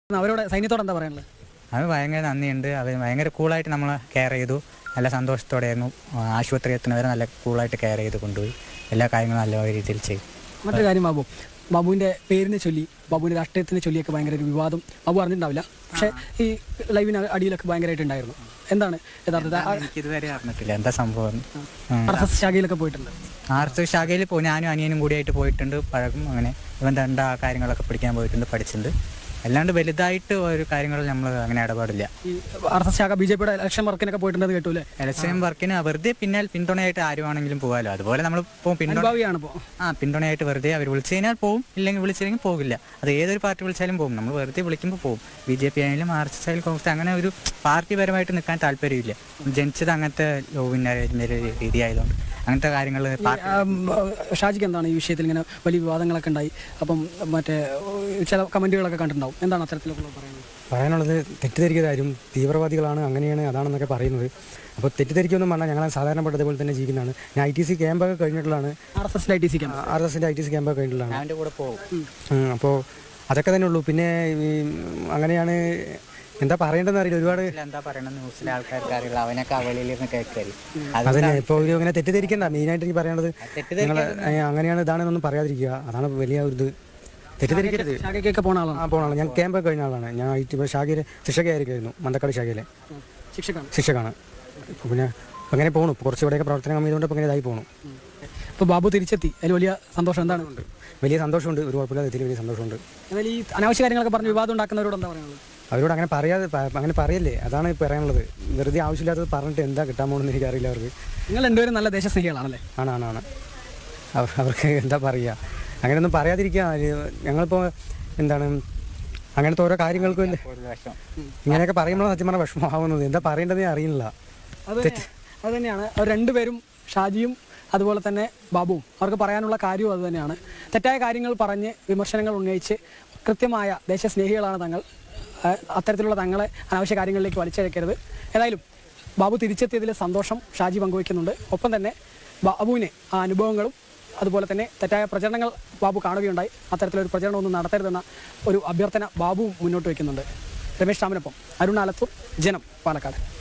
അവരോട് സൈന്യത്തോട് എന്താ പറയാനുള്ളത് അത് ഭയങ്കര നന്ദിയുണ്ട് അവർ ഭയങ്കര കൂളായിട്ട് നമ്മളെ കെയർ ചെയ്തു നല്ല സന്തോഷത്തോടെയായിരുന്നു ആ, ആശുപത്രി എത്തുന്നവരെ നല്ല കൂളായിട്ട് കെയർ ചെയ്ത് കൊണ്ടുപോയി എല്ലാ കാര്യങ്ങളും നല്ല രീതിയിൽ ചെയ്തു മറ്റൊരു കാര്യം ബാബു ബാബുവിന്റെ പേരിനെ ചൊല്ലി ബാബുവിന്റെ രാഷ്ട്രീയത്തിനെ ചൊല്ലിയൊക്കെ ഭയങ്കര ഒരു വിവാദം ബാബു അറിഞ്ഞിട്ടുണ്ടാവില്ല പക്ഷേ ഈ ലൈവിന് അടിയിലൊക്കെ ഭയങ്കരമായിട്ടുണ്ടായിരുന്നു എന്താണ് യഥാർത്ഥത്തിൽ എനിക്കിതുവരെ അറിഞ്ഞിട്ടില്ല എന്താ സംഭവം ആർ എസ് എസ് ശാഖയിലൊക്കെ പോയിട്ടുണ്ട് ആർ എസ് ശാഖയിൽ പോയി ഞാനും അനിയനും കൂടിയായിട്ട് പോയിട്ടുണ്ട് പഴകും അങ്ങനെ ഇവൻ തണ്ട കാര്യങ്ങളൊക്കെ പഠിക്കാൻ പോയിട്ടുണ്ട് പഠിച്ചിട്ടുണ്ട് അല്ലാണ്ട് വലുതായിട്ട് ഒരു കാര്യങ്ങൾ നമ്മൾ അങ്ങനെ ഇടപാടില്ല ഈ ആർ എസ് എസ് ശാഖ ബി ജെ പിയുടെ ഇലക്ഷൻ വർക്കിനൊക്കെ പോയിട്ടുണ്ടെന്ന് കേട്ടു അല്ലേ ഇലക്ഷൻ വർക്കിന് വെറുതെ പിന്നാൽ പിന്തുണയായിട്ട് ആരുവാണെങ്കിലും പോകാമല്ലോ അതുപോലെ നമ്മൾ പോകും പിന്തുണ അനുഭാവിയാണ് ഇപ്പോൾ ആ പിന്തുണയായിട്ട് വെറുതെ അവർ വിളിച്ചു കഴിഞ്ഞാൽ പോകും ഇല്ലെങ്കിൽ വിളിച്ചില്ലെങ്കിൽ പോകില്ല അത് ഏതൊരു പാർട്ടി വിളിച്ചാലും പോകും നമ്മൾ വെറുതെ വിളിക്കുമ്പോൾ പോകും ബി ജെ പി ആയാലും ആർ എസ് എസ് ആയാലും കോൺഗ്രസ് അങ്ങനെ ഒരു പാർട്ടി പരമായിട്ട് നിൽക്കാൻ താല്പര്യമില്ല ജനിച്ചത് അങ്ങനത്തെ ലോവിൻ്റെ രീതി ആയതുകൊണ്ട് അങ്ങനത്തെ കാര്യങ്ങൾ ഷാജിക്ക് എന്താണ് ഈ വിഷയത്തിൽ ഇങ്ങനെ വലിയ വിവാദങ്ങളൊക്കെ ഉണ്ടായി അപ്പം മറ്റേ ഏഹ്, ചില കമന്റുകളൊക്കെ കണ്ടിട്ടുണ്ടാവും എന്താണ് അത്തരത്തിലൊക്കെ പറയുന്നത് പറയാനുള്ളത് തെറ്റിദ്ധരിക്കതാരും തീവ്രവാദികളാണ് അങ്ങനെയാണ് അതാണെന്നൊക്കെ പറയുന്നത് അപ്പോൾ തെറ്റിദ്ധരിക്കൊന്നും പറഞ്ഞാൽ ഞങ്ങൾ സാധാരണപ്പെട്ട പോലെ തന്നെ ജീവിക്കുന്നതാണ് ഞാൻ ഐ ടി സി ക്യാമ്പൊക്കെ കഴിഞ്ഞിട്ടുള്ളതാണ് R S S I T C camp R S എസിൻ്റെ ഐ ടി സി ക്യാമ്പൊക്കെ കഴിഞ്ഞിട്ടുള്ളതാണ് ഞാൻ എൻ്റെ കൂടെ പോകും ഉം, അപ്പോൾ അതൊക്കെ തന്നെ ഉള്ളൂ പിന്നെ ഈ അങ്ങനെയാണ് എന്താ പറയേണ്ടതെന്ന് അറിയില്ല ഒരുപാട് എന്താ പറയണത് ന്യൂസിലെ ആൾക്കാർക്ക് അറിയില്ല അവനൊക്കെ അവളിലിരുന്ന് കേൾക്കരി അത് അതന്നെ ഇപ്പോൾ ഒരു അങ്ങനെ തെറ്റിദ്ധരിക്കണ്ട മെയിനായിട്ട് എനിക്ക് പറയാനുള്ളത് തെറ്റിദ്ധരിക്കാൻ നിങ്ങൾ അങ്ങനെയാണ് ഇതാണെന്നൊന്നും പറയാതിരിക്കുക അതാണ് വലിയ ഒരു ഇത് തെറ്റിദ്ധരിക്കരുത് ശാഖയ്ക്കൊക്കെ പോണ ആളാണ് ആ പോണ ആളാണ് ഞാൻ ക്യാമ്പൊക്കെ കഴിഞ്ഞ ആളാണ് ഞാൻ ഐ ടി ശാഖയിലെ ശിക്ഷകയായിരിക്കുമായിരുന്നു മന്തക്കാട് ശാഖയിലെ ശിക്ഷക്കാണ് ശിക്ഷകാണ് ഇപ്പോൾ പിന്നെ അങ്ങനെ പോണു ഇപ്പോൾ കുറച്ച് ഇവിടെയൊക്കെ പ്രവർത്തനം കമ്മിയതുകൊണ്ട് ഇപ്പോൾ ഇങ്ങനെ ഇതായി പോണു ഇപ്പോൾ ബാബു തിരിച്ചെത്തി അതിൽ വലിയ സന്തോഷം എന്താണ് വലിയ സന്തോഷമുണ്ട് ഒരു കുഴപ്പമില്ലാതെ എത്തിയിൽ വലിയ സന്തോഷമുണ്ട് എന്നാൽ ഈ അനാവശ്യ കാര്യങ്ങളൊക്കെ പറഞ്ഞ് വിവാദം ഉണ്ടാക്കുന്നവരോട് എന്താ പറയുന്നത് അവരോട് അങ്ങനെ പറയാതെ പ- അങ്ങനെ പറയല്ലേ അതാണ് ഇപ്പോൾ പറയാനുള്ളത് വെറുതെ ആവശ്യമില്ലാത്തത് പറഞ്ഞിട്ട് എന്താ കിട്ടാൻ പോകുന്നത് എനിക്കറിയില്ല അവർക്ക് നിങ്ങൾ രണ്ടുപേരും നല്ല ദേശസ്നേഹികളാണല്ലേ ആണ് ആണ് ആണ് അവ- അവർക്ക് എന്താ പറയുക അങ്ങനെയൊന്നും പറയാതിരിക്കുക അത് ഞങ്ങളിപ്പോൾ എന്താണ് അങ്ങനത്തെ ഓരോ കാര്യങ്ങൾക്കും ഇല്ലേ ഒരു വിഷം ഇങ്ങനെയൊക്കെ പറയുമ്പോൾ സത്യം പറഞ്ഞാൽ വിഷമമാവുന്നത് എന്താ പറയേണ്ടതെന്ന് അറിയില്ല അത് അത് തന്നെയാണ് അവർ രണ്ടുപേരും ഷാജിയും അതുപോലെ തന്നെ ബാബുവും അവർക്ക് പറയാനുള്ള കാര്യവും അത് തന്നെയാണ് തെറ്റായ കാര്യങ്ങൾ പറഞ്ഞ് വിമർശനങ്ങൾ ഉന്നയിച്ച് കൃത്യമായ ദേശസ്നേഹികളാണ് തങ്ങൾ ആ, അത്തരത്തിലുള്ള തങ്ങളെ അനാവശ്യ കാര്യങ്ങളിലേക്ക് വലിച്ചഴക്കരുത് ഏതായാലും ബാബു തിരിച്ചെത്തിയതിൽ സന്തോഷം ഷാജി പങ്കുവയ്ക്കുന്നുണ്ട് ഒപ്പം തന്നെ ബാബുവിനെ ആ അനുഭവങ്ങളും അതുപോലെ തന്നെ തെറ്റായ പ്രചരണങ്ങൾ ബാബു കാണുകയുണ്ടായി അത്തരത്തിലൊരു പ്രചരണമൊന്നും നടത്തരുതെന്ന ഒരു അഭ്യർത്ഥന ബാബു മുന്നോട്ട് വയ്ക്കുന്നുണ്ട് രമേശ് രാമനൊപ്പം അരുൺ ആലത്തൂർ ജനം പാലക്കാട്